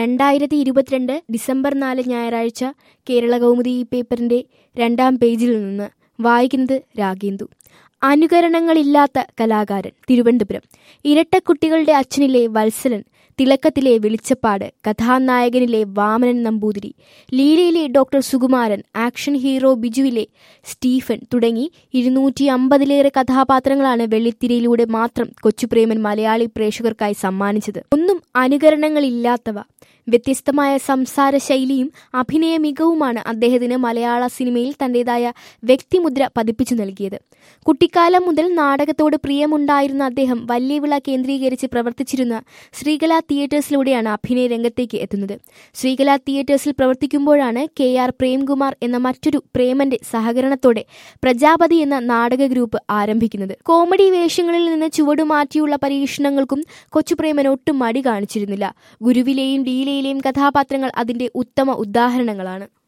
രണ്ടായിരത്തി ഇരുപത്തിരണ്ട് ഡിസംബർ നാല് ഞായറാഴ്ച കേരള കൗമുദി ഈ പേപ്പറിന്റെ രണ്ടാം പേജിൽ നിന്ന് വായിക്കുന്നത് രാഗേന്ദു അനുകരണങ്ങളില്ലാത്ത കലാകാരൻ തിരുവനന്തപുരം ഇരട്ടക്കുട്ടികളുടെ അച്ഛനിലെ വത്സലൻ തിളക്കത്തിലെ വെളിച്ചപ്പാട് കഥാനായകനിലെ വാമനൻ നമ്പൂതിരി ലീലയിലെ ഡോക്ടർ സുകുമാരൻ ആക്ഷൻ ഹീറോ ബിജുവിലെ സ്റ്റീഫൻ തുടങ്ങി ഇരുന്നൂറ്റി അമ്പതിലേറെ കഥാപാത്രങ്ങളാണ് വെള്ളിത്തിരയിലൂടെ മാത്രം കൊച്ചുപ്രേമൻ മലയാളി പ്രേക്ഷകർക്കായി സമ്മാനിച്ചത് ഒന്നും അനുകരണങ്ങളില്ലാത്തവ വ്യത്യസ്തമായ സംസാര ശൈലിയും അഭിനയ മികവുമാണ് അദ്ദേഹത്തിന് മലയാള സിനിമയിൽ തന്റേതായ വ്യക്തിമുദ്ര പതിപ്പിച്ചു നൽകിയത് കുട്ടിക്കാലം മുതൽ നാടകത്തോട് പ്രിയമുണ്ടായിരുന്ന അദ്ദേഹം വല്യവിള കേന്ദ്രീകരിച്ച് പ്രവർത്തിച്ചിരുന്ന ശ്രീകല തിയേറ്റേഴ്സിലൂടെയാണ് അഭിനയ രംഗത്തേക്ക് എത്തുന്നത് ശ്രീകല തിയേറ്റേഴ്സിൽ പ്രവർത്തിക്കുമ്പോഴാണ് കെ ആർ പ്രേംകുമാർ എന്ന മറ്റൊരു പ്രേമന്റെ സഹകരണത്തോടെ പ്രജാപതി എന്ന നാടക ഗ്രൂപ്പ് ആരംഭിക്കുന്നത് കോമഡി വേഷങ്ങളിൽ നിന്ന് ചുവടുമാറ്റിയുള്ള പരീക്ഷണങ്ങൾക്കും കൊച്ചുപ്രേമൻ ഒട്ടും മടി കാണിച്ചിരുന്നില്ല ഗുരുവിലെയും ലീലയിലെയും കഥാപാത്രങ്ങൾ അതിന്റെ ഉത്തമ ഉദാഹരണങ്ങളാണ്